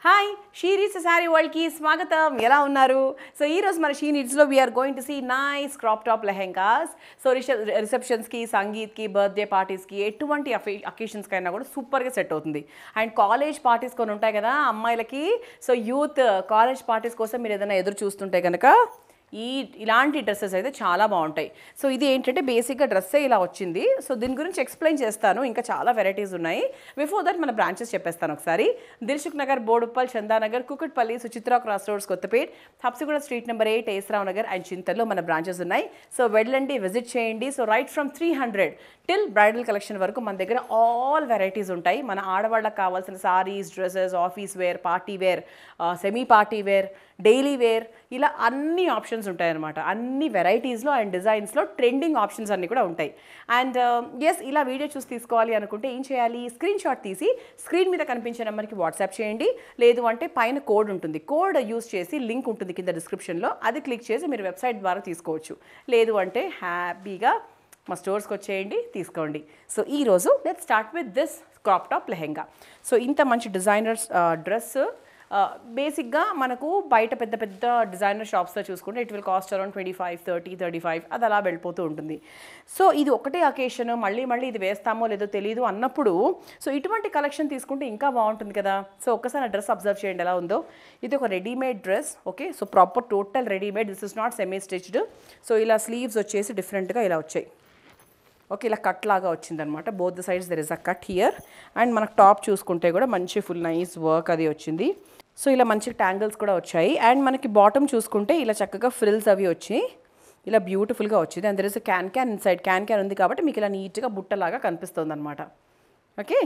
hi she needs sari వరల్డ్కి స్వాగతం ఎలా ఉన్నారు సో ఈ రోజు మన షీ నీడ్స్లో we're going to see nice crop top lehengas so రిసెప్షన్స్కి సంగీత్కి బర్త్డే పార్టీస్కి ఎటువంటి అకేషన్స్కి అయినా కూడా సూపర్గా సెట్ అవుతుంది అండ్ కాలేజ్ పార్టీస్ కొన్ని ఉంటాయి కదా అమ్మాయిలకి సో యూత్ కాలేజ్ పార్టీస్ కోసం మీరు ఏదైనా ఎదురు చూస్తుంటే కనుక ఈ ఇలాంటి డ్రెస్సెస్ అయితే చాలా బాగుంటాయి సో ఇది ఏంటంటే బేసిక్గా డ్రెస్సే ఇలా వచ్చింది సో దీని గురించి ఎక్స్ప్లెయిన్ చేస్తాను ఇంకా చాలా వెరైటీస్ ఉన్నాయి బిఫోర్ దట్ మన బ్రాంచెస్ చెప్పేస్తాను ఒకసారి Dilsukh Nagar Boduppal Chandanagar Kukatpally Suchitra cross roads Kothapet Habsiguda street number eight ఏస్రావ్ నగర్ అండ్ చింతల్లో మన బ్రాంచెస్ ఉన్నాయి సో వెళ్ళండి విజిట్ చేయండి so right from three hundred till bridal collection వరకు మన దగ్గర ఆల్ వెరైటీస్ ఉంటాయి మన ఆడవాళ్ళకి కావాల్సిన saris dresses office wear party wear semi party wear daily wear ఇలా అన్ని ఆప్షన్స్ ఉంటాయన్నమాట అన్ని వెరైటీస్లో అండ్ డిజైన్స్లో ట్రెండింగ్ ఆప్షన్స్ అన్నీ కూడా ఉంటాయి అండ్ ఎస్ ఇలా వీడియో చూసి తీసుకోవాలి అనుకుంటే ఏం చేయాలి స్క్రీన్ షాట్ తీసి స్క్రీన్ మీద కనిపించే నెంబర్కి వాట్సాప్ చేయండి లేదు అంటే పైన కోడ్ ఉంటుంది కోడ్ యూస్ చేసి లింక్ ఉంటుంది కింద డిస్క్రిప్షన్లో అది క్లిక్ చేసి మీరు వెబ్సైట్ ద్వారా తీసుకోవచ్చు లేదు అంటే హ్యాపీగా మా స్టోర్స్కి వచ్చేయండి తీసుకోండి సో ఈరోజు let start with this crop top lehenga so ఇంత మంచి డిజైనర్స్ డ్రెస్ బేసిక్గా మనకు బయట పెద్ద పెద్ద డిజైనర్ షాప్స్లో చూసుకుంటే it will cost around twenty five thirty thirty five అది అలా వెళ్ళిపోతూ ఉంటుంది సో ఇది ఒకటే అకేషన్ మళ్ళీ మళ్ళీ ఇది వేస్తామో లేదో తెలియదు అన్నప్పుడు సో ఇటువంటి కలెక్షన్ తీసుకుంటే ఇంకా బాగుంటుంది కదా సో ఒక్కసారి డ్రెస్ అబ్జర్వ్ చేయండి ఎలా ఉందో ఇది ఒక readymade dress okay so proper total readymade this is not semi stitched so ఇలా స్లీవ్స్ వచ్చేసి డిఫరెంట్గా ఇలా వచ్చాయి ఓకే ఇలా కట్ లాగా వచ్చిందనమాట both the sides there is a cut here and మనకు టాప్ చూసుకుంటే కూడా మంచి ఫుల్ నైస్ వర్క్ అది వచ్చింది సో ఇలా మంచి ట్యాంగిల్స్ కూడా వచ్చాయి అండ్ మనకి బాటమ్ చూసుకుంటే ఇలా చక్కగా ఫ్రిల్స్ అవి వచ్చి ఇలా బ్యూటిఫుల్గా వచ్చింది and there is can can inside can can ఉంది కాబట్టి మీకు ఇలా నీట్గా బుట్టలాగా కనిపిస్తుంది అనమాట ఓకే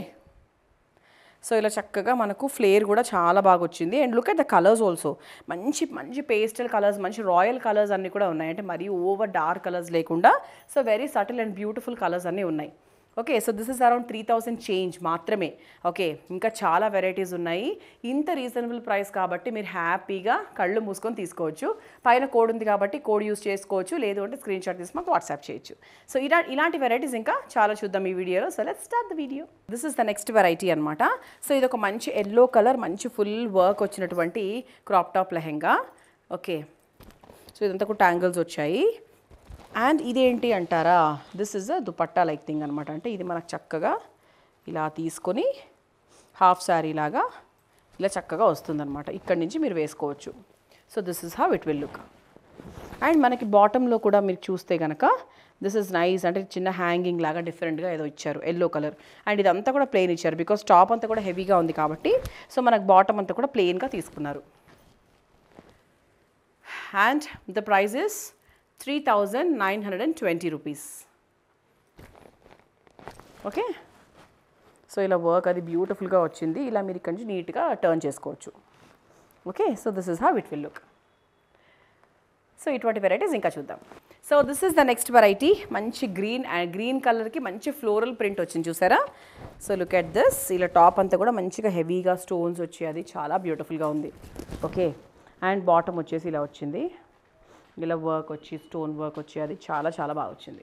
సో ఇలా చక్కగా మనకు ఫ్లేర్ కూడా చాలా బాగా వచ్చింది and look at the colours also మంచి మంచి పేస్టల్ కలర్స్ మంచి రాయల్ కలర్స్ అన్నీ కూడా ఉన్నాయి అంటే మరీ ఓవర్ డార్క్ కలర్స్ లేకుండా so very subtle and beautiful colours అన్నీ ఉన్నాయి okay so this is around three thousand change మాత్రమే ఓకే ఇంకా చాలా వెరైటీస్ ఉన్నాయి ఇంత రీజనబుల్ ప్రైస్ కాబట్టి మీరు హ్యాపీగా కళ్ళు మూసుకొని తీసుకోవచ్చు పైన కోడ్ ఉంది కాబట్టి కోడ్ యూస్ చేసుకోవచ్చు లేదు అంటే స్క్రీన్ షాట్ తీసి మాకు వాట్సాప్ చేయొచ్చు సో ఇలా ఇలాంటి వెరైటీస్ ఇంకా చాలా చూద్దాం ఈ వీడియోలో so let start the video this is the next variety అనమాట సో ఇది ఒక మంచి ఎల్లో కలర్ మంచి ఫుల్ వర్క్ వచ్చినటువంటి crop top lehenga okay so ఇదంతా కూడా ట్యాంగిల్స్ వచ్చాయి అండ్ ఇదేంటి అంటారా this is a dupatta like thing అనమాట అంటే ఇది మనకు చక్కగా ఇలా తీసుకొని హాఫ్ శారీ లాగా ఇలా చక్కగా వస్తుందన్నమాట ఇక్కడి నుంచి మీరు వేసుకోవచ్చు so this is how it will look and మనకి బాటంలో కూడా మీరు చూస్తే కనుక దిస్ ఇస్ నైస్ అంటే చిన్న హ్యాంగింగ్ లాగా డిఫరెంట్గా ఏదో ఇచ్చారు ఎల్లో కలర్ అండ్ ఇదంతా కూడా ప్లెయిన్ ఇచ్చారు బికాస్ టాప్ అంతా కూడా హెవీగా ఉంది కాబట్టి సో మనకు బాటమ్ అంతా కూడా ప్లెయిన్గా తీసుకున్నారు and the price is three thousand nine hundred and twenty rupees okay so ఇలా వర్క్ అది బ్యూటిఫుల్గా వచ్చింది ఇలా మీరు ఇక్కడి నుంచి నీట్గా టర్న్ చేసుకోవచ్చు okay so this is how it will look so ఇటువంటి వెరైటీస్ ఇంకా చూద్దాం so this is the next variety మంచి గ్రీన్ అండ్ గ్రీన్ కలర్కి మంచి ఫ్లోరల్ ప్రింట్ వచ్చింది చూసారా సో లుక్ ఎట్ దిస్ ఇలా టాప్ అంతా కూడా మంచిగా హెవీగా స్టోన్స్ వచ్చి అది చాలా బ్యూటిఫుల్గా ఉంది ఓకే అండ్ బాటమ్ వచ్చేసి ఇలా వచ్చింది ఇలా వర్క్ వచ్చి స్టోన్ వర్క్ వచ్చి అది చాలా చాలా బాగా వచ్చింది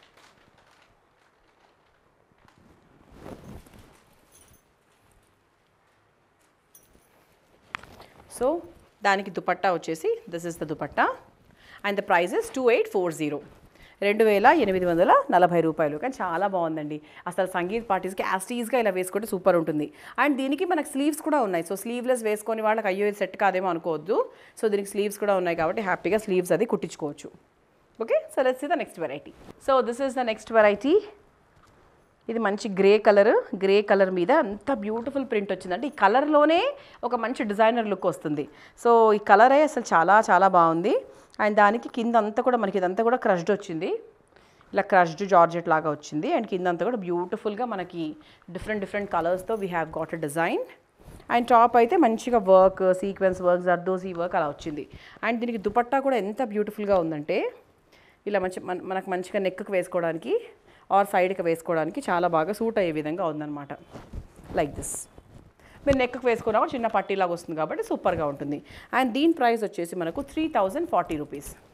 సో దానికి దుపట్టా వచ్చేసి this is the dupatta and the price is two eight four zero రెండు వేల ఎనిమిది వందల నలభై రూపాయలు కానీ చాలా బాగుందండి అసలు సంగీత్ పార్టీస్కి యాస్టీస్గా ఇలా వేసుకుంటే సూపర్ ఉంటుంది అండ్ దీనికి మనకు స్లీవ్స్ కూడా ఉన్నాయి సో స్లీవ్లెస్ వేసుకొని వాళ్ళకి అయ్యో ఇది సెట్ కాదేమో అనుకోవద్దు సో దీనికి స్లీవ్స్ కూడా ఉన్నాయి కాబట్టి హ్యాపీగా స్లీవ్స్ అది కుట్టించుకోవచ్చు okay so let's the next variety so this is the next variety ఇది మంచి గ్రే కలర్ గ్రే కలర్ మీద అంత బ్యూటిఫుల్ ప్రింట్ వచ్చిందంటే ఈ కలర్లోనే ఒక మంచి డిజైనర్ లుక్ వస్తుంది సో ఈ కలరే అసలు చాలా చాలా బాగుంది అండ్ దానికి కింద అంతా కూడా మనకి ఇదంతా కూడా క్రష్డ్ వచ్చింది ఇలా క్రష్డ్ జార్జెట్ లాగా వచ్చింది అండ్ కింద అంతా కూడా బ్యూటిఫుల్గా మనకి డిఫరెంట్ డిఫరెంట్ కలర్స్తో we have got a design and top అయితే మంచిగా work sequence work zardozi work అలా వచ్చింది అండ్ దీనికి దుపట్టా కూడా ఎంత బ్యూటిఫుల్గా ఉందంటే ఇలా మంచి మన మనకు మంచిగా నెక్కి వేసుకోవడానికి ఆర్ సైడ్కి వేసుకోవడానికి చాలా బాగా సూట్ అయ్యే విధంగా ఉందన్నమాట లైక్ దిస్ మీరు నెక్కి వేసుకున్నా కూడా చిన్న పట్టీలాగా వస్తుంది కాబట్టి సూపర్గా ఉంటుంది అండ్ దీని ప్రైస్ వచ్చేసి మనకు త్రీ థౌజండ్ ఫార్టీ రూపీస్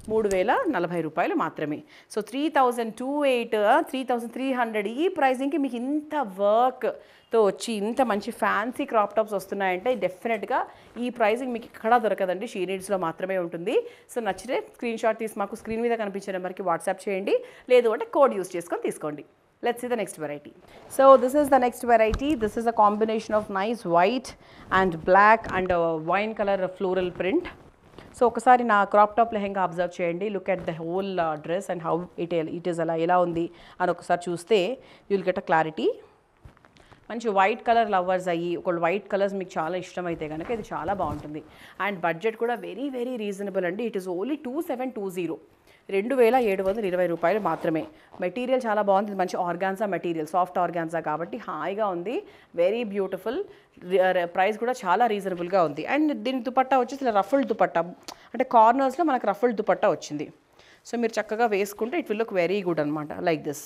మూడు వేల నలభై రూపాయలు మాత్రమే so three thousand two eight three thousand three hundred ఈ ప్రైజింగ్కి మీకు ఇంత వర్క్తో వచ్చి ఇంత మంచి ఫ్యాన్సీ క్రాప్ టాప్స్ వస్తున్నాయంటే డెఫినెట్గా ఈ ప్రైజింగ్ మీకు ఎక్కడా దొరకదండి షీ నీడ్స్లో మాత్రమే ఉంటుంది సో నచ్చితే స్క్రీన్ షాట్ తీసి మాకు స్క్రీన్ మీద కనిపించే నెంబర్కి వాట్సాప్ చేయండి లేదు అంటే కోడ్ యూస్ చేసుకొని తీసుకోండి let's see the next variety so this is the next variety this is a combination of nice white and black and a wine color floral print so ఒకసారి నా క్రాప్ టాప్ లెహెంగా అబ్జర్వ్ చేయండి look at the whole dress and how it it is అలా ఎలా ఉంది అని ఒకసారి చూస్తే you'll get a clarity మంచి వైట్ కలర్ లవర్స్ అయ్యి ఒకళ్ళు వైట్ కలర్స్ మీకు చాలా ఇష్టం అయితే కనుక ఇది చాలా బాగుంటుంది అండ్ బడ్జెట్ కూడా వెరీ వెరీ రీజనబుల్ అండి it is only two seven two zero రెండు వేల ఏడు వందల ఇరవై రూపాయలు మాత్రమే మెటీరియల్ చాలా బాగుంది ఇది మంచి ఆర్గాన్జా మెటీరియల్ సాఫ్ట్ ఆర్గాన్జా కాబట్టి హాయిగా ఉంది వెరీ బ్యూటిఫుల్ ప్రైస్ కూడా చాలా రీజనబుల్గా ఉంది అండ్ దీని దుపట్టా వచ్చేసి ఇలా రఫుల్డ్ దుపట్టా అంటే కార్నర్స్లో మనకు రఫుల్డ్ దుపట్టా వచ్చింది సో మీరు చక్కగా వేసుకుంటే it will look very good అనమాట లైక్ దిస్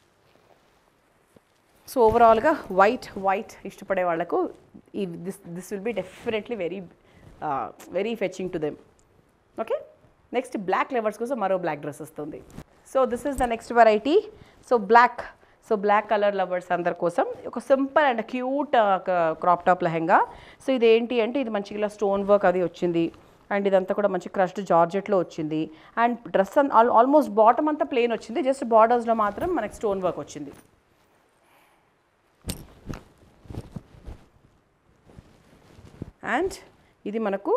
సో ఓవరాల్గా వైట్ వైట్ ఇష్టపడే వాళ్ళకు ఈ this this will be definitely very very fetching to them okay next black lovers కోసం మరో బ్లాక్ డ్రెస్ వస్తుంది so this is the next variety so black so black colour lovers అందరి కోసం ఒక simple and cute crop top lehenga so ఇది ఏంటి అంటే ఇది మంచిగా ఇలా స్టోన్ వర్క్ అది వచ్చింది అండ్ ఇదంతా కూడా మంచి క్రష్డ్ జార్జెట్లో వచ్చింది అండ్ డ్రెస్ ఆల్మోస్ట్ బాటమ్ అంతా ప్లేన్ వచ్చింది జస్ట్ బార్డర్స్లో మాత్రం మనకి స్టోన్ వర్క్ వచ్చింది అండ్ ఇది మనకు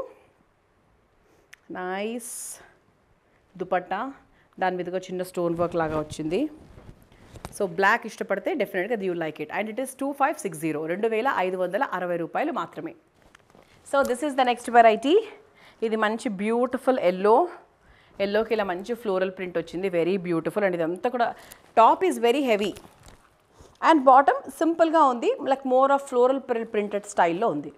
నైస్ దుపట్టా దాని మీదగా చిన్న స్టోన్ వర్క్ లాగా వచ్చింది సో బ్లాక్ ఇష్టపడితే డెఫినెట్గా you like it and it is two five six zero రెండు వేల ఐదు వందల అరవై రూపాయలు మాత్రమే so this is the next variety ఇది మంచి బ్యూటిఫుల్ ఎల్లో ఎల్లోకి ఇలా మంచి ఫ్లోరల్ ప్రింట్ వచ్చింది వెరీ బ్యూటిఫుల్ అండ్ ఇదంతా కూడా top is very heavy and bottom సింపుల్గా ఉంది like more of floral printed స్టైల్లో ఉంది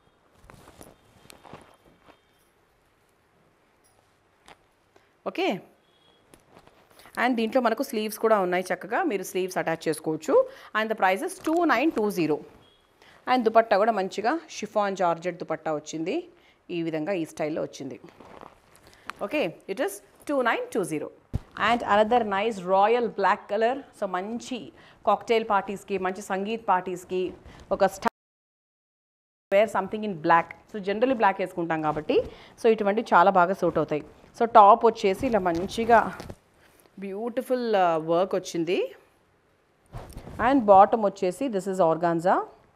ఓకే అండ్ దీంట్లో మనకు స్లీవ్స్ కూడా ఉన్నాయి చక్కగా మీరు స్లీవ్స్ అటాచ్ చేసుకోవచ్చు and the prices two nine two zero and dupatta కూడా మంచిగా షిఫాన్ జార్జెట్ దుపట్టా వచ్చింది ఈ విధంగా ఈ స్టైల్లో వచ్చింది okay it is two nine two zero and another nice royal black colour so మంచి కాక్టైల్ పార్టీస్కి మంచి సంగీత్ పార్టీస్కి ఒక స్టా wear something in black so generally black వేసుకుంటాం కాబట్టి సో ఇటువంటి చాలా బాగా సూట్ అవుతాయి సో టాప్ వచ్చేసి ఇలా మంచిగా బ్యూటిఫుల్ వర్క్ వచ్చింది అండ్ బాటమ్ వచ్చేసి this is organza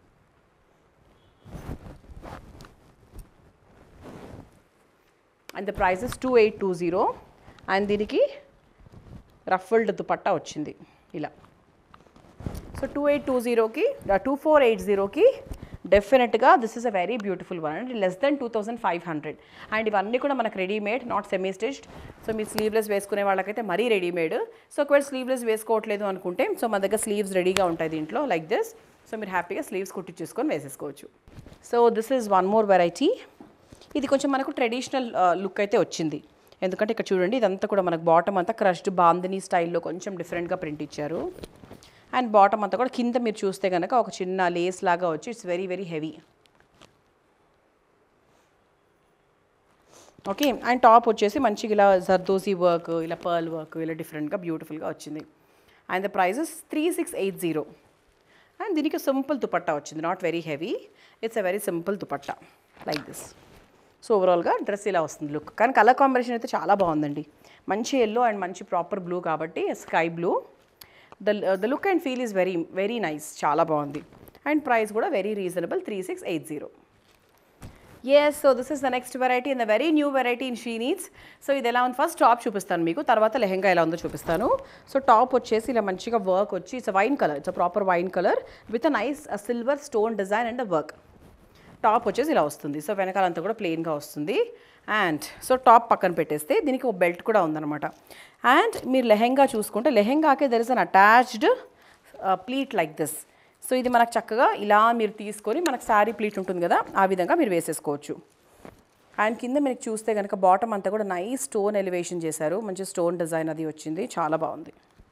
and the prices two eight two zero and దీనికి రఫల్డ్ దుపట్టా వచ్చింది ఇలా సో టూ ఎయిట్ టూ జీరోకి టూ ఫోర్ ఎయిట్ జీరోకి డెఫినెట్గా this is a very beautiful one and less than two thousand five hundred and ఇవన్నీ కూడా మనకు readymade not semi stitched so మీరు స్లీవ్లెస్ వేసుకునే వాళ్ళకైతే మరీ రెడీమేడ్ సో ఒకవేళ స్లీవ్లెస్ వేసుకోవట్లేదు అనుకుంటే సో మన దగ్గర స్లీవ్స్ రెడీగా ఉంటాయి దీంట్లో లైక్ దిస్ సో మీరు హ్యాపీగా స్లీవ్స్ కుట్టించేసుకొని వేసేసుకోవచ్చు so this is one more variety ఇది కొంచెం మనకు ట్రెడిషనల్ లుక్ అయితే వచ్చింది ఎందుకంటే ఇక్కడ చూడండి ఇదంతా కూడా మనకు బాటమ్ అంతా క్రష్డ్ బాందిని స్టైల్లో కొంచెం డిఫరెంట్గా ప్రింట్ ఇచ్చారు అండ్ బాటమ్ అంతా కూడా కింద మీరు చూస్తే కనుక ఒక చిన్న లేస్ లాగా వచ్చి it's very very heavy okay and top వచ్చేసి మంచిగా ఇలా జర్దోసి వర్క్ ఇలా పర్ల్ వర్క్ ఇలా డిఫరెంట్గా బ్యూటిఫుల్గా వచ్చింది and the prices three six eight zero and దీనికి సింపుల్ దుపట్టా వచ్చింది not very heavy it's a very simple dupatta like this so ఓవరాల్గా డ్రెస్ ఇలా వస్తుంది లుక్ కానీ కలర్ కాంబినేషన్ అయితే చాలా బాగుందండి మంచి ఎల్లో అండ్ మంచి ప్రాపర్ బ్లూ కాబట్టి sky blue the the look and feel is very very nice చాలా బాగుంది అండ్ ప్రైస్ కూడా very reasonable three six eight zero yes so this is the next variety in the very new variety in she needs so ఇది ఎలా ఉంది first top చూపిస్తాను మీకు తర్వాత లెహెంగా ఎలా ఉందో చూపిస్తాను సో టాప్ వచ్చేసి ఇలా మంచిగా వర్క్ వచ్చి it's wine colour it's proper wine colour with a nice silver stone design and work top వచ్చేసి ఇలా వస్తుంది సో వెనకాలంతా కూడా ప్లెయిన్గా వస్తుంది అండ్ సో టాప్ పక్కన పెట్టేస్తే దీనికి ఒక బెల్ట్ కూడా ఉందన్నమాట అండ్ మీరు లెహెంగా చూసుకుంటే లెహెంగాకే there is unattached pleat like this so ఇది మనకు చక్కగా ఇలా మీరు తీసుకొని మనకు శారీ ప్లీట్ ఉంటుంది కదా ఆ విధంగా మీరు వేసేసుకోవచ్చు అండ్ కింద మీకు చూస్తే కనుక బాటమ్ అంతా కూడా నైస్ స్టోన్ ఎలివేషన్ చేశారు మంచి స్టోన్ డిజైన్ అది వచ్చింది చాలా బాగుంది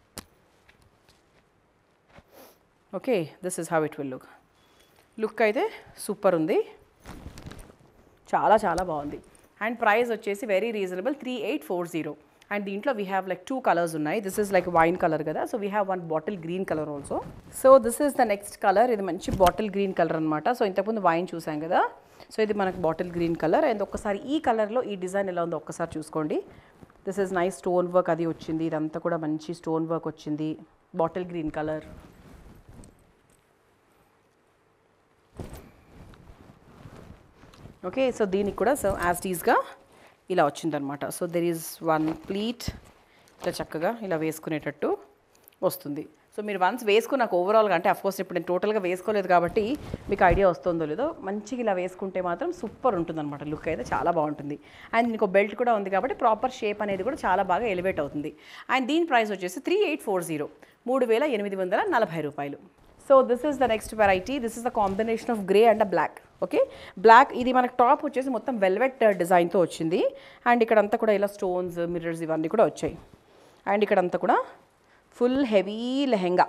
okay this is how it will look look అయితే సూపర్ ఉంది చాలా చాలా బాగుంది అండ్ ప్రైస్ వచ్చేసి very reasonable three eight four zero and దీంట్లో we have like two colours ఉన్నాయి this is like wine colour కదా so we have one bottle green colour also so this is the next colour ఇది మంచి bottle green colour అనమాట so ఇంతకుముందు wine చూసాం కదా so ఇది మనకు బాటిల్ గ్రీన్ కలర్ అండ్ ఒక్కసారి ఈ కలర్లో ఈ డిజైన్ ఎలా ఉందో ఒక్కసారి చూసుకోండి this is nice stone work అది వచ్చింది ఇదంతా కూడా మంచి స్టోన్ వర్క్ వచ్చింది bottle green colour okay so దీనికి కూడా సో యాజ్ టీజ్గా ఇలా వచ్చిందనమాట so there is one pleat ఇట్లా చక్కగా ఇలా వేసుకునేటట్టు వస్తుంది సో మీరు వన్స్ వేసుకున్నాక ఓవరాల్గా అంటే అఫ్కోర్స్ ఇప్పుడు నేను టోటల్గా వేసుకోలేదు కాబట్టి మీకు ఐడియా వస్తుందో లేదో మంచిగా ఇలా వేసుకుంటే మాత్రం సూపర్ ఉంటుందన్నమాట లుక్ అయితే చాలా బాగుంటుంది అండ్ దీనికి బెల్ట్ కూడా ఉంది కాబట్టి ప్రాపర్ షేప్ అనేది కూడా చాలా బాగా ఎలివేట్ అవుతుంది అండ్ దీని ప్రైస్ వచ్చేసి త్రీ ఎయిట్ ఫోర్ జీరో మూడు వేల ఎనిమిది వందల నలభై రూపాయలు so this is the next variety this is the combination of grey and black okay black ఇది మనకు టాప్ వచ్చేసి మొత్తం వెల్వెట్ డిజైన్తో వచ్చింది అండ్ ఇక్కడంతా కూడా ఇలా స్టోన్స్ మిర్రర్స్ ఇవన్నీ కూడా వచ్చాయి అండ్ ఇక్కడంతా కూడా full heavy lehenga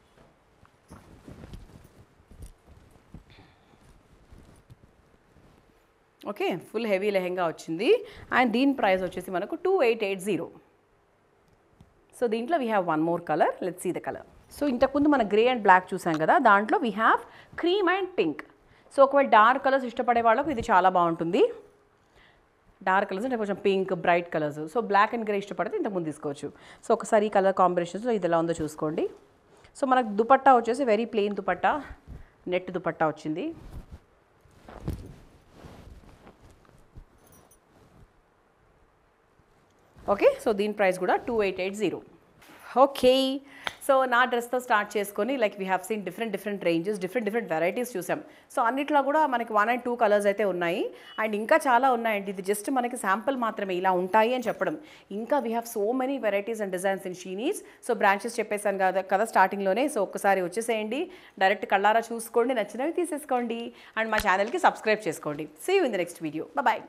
okay full heavy lehenga వచ్చింది అండ్ దీని ప్రైస్ వచ్చేసి మనకు two eight eight zero so దీంట్లో we have one more colour let see the colour so ఇంతకుముందు మన గ్రే అండ్ బ్లాక్ చూసాం కదా దాంట్లో we have cream and pink so ఒకవేళ డార్క్ కలర్స్ ఇష్టపడే వాళ్ళకు ఇది చాలా బాగుంటుంది డార్క్ కలర్స్ అంటే కొంచెం pink bright colours so black and grey ఇష్టపడితే ఇంతకుముందు తీసుకోవచ్చు సో ఒకసారి ఈ కలర్ కాంబినేషన్స్లో ఇది ఎలా ఉందో చూసుకోండి సో మనకు దుపట్టా వచ్చేసి very plain dupatta net dupatta వచ్చింది ఓకే సో దీని ప్రైస్ కూడా two eight eight zero okay so నా డ్రెస్తో స్టార్ట్ చేసుకొని like we have seen different different ranges different different varieties చూసాం సో అన్నిట్లో కూడా మనకి వన్ అండ్ టూ కలర్స్ అయితే ఉన్నాయి అండ్ ఇంకా చాలా ఉన్నాయండి ఇది జస్ట్ మనకి శాంపుల్ మాత్రమే ఇలా ఉంటాయి అని చెప్పడం ఇంకా we have so many varieties and designs in షీనీస్ సో బ్రాంచెస్ చెప్పేశాను కదా కదా స్టార్టింగ్లోనే సో ఒక్కసారి వచ్చేసేయండి డైరెక్ట్ కళ్ళారా చూసుకోండి నచ్చినవి తీసేసుకోండి అండ్ మా ఛానల్కి సబ్స్క్రైబ్ చేసుకోండి see you in the next video bye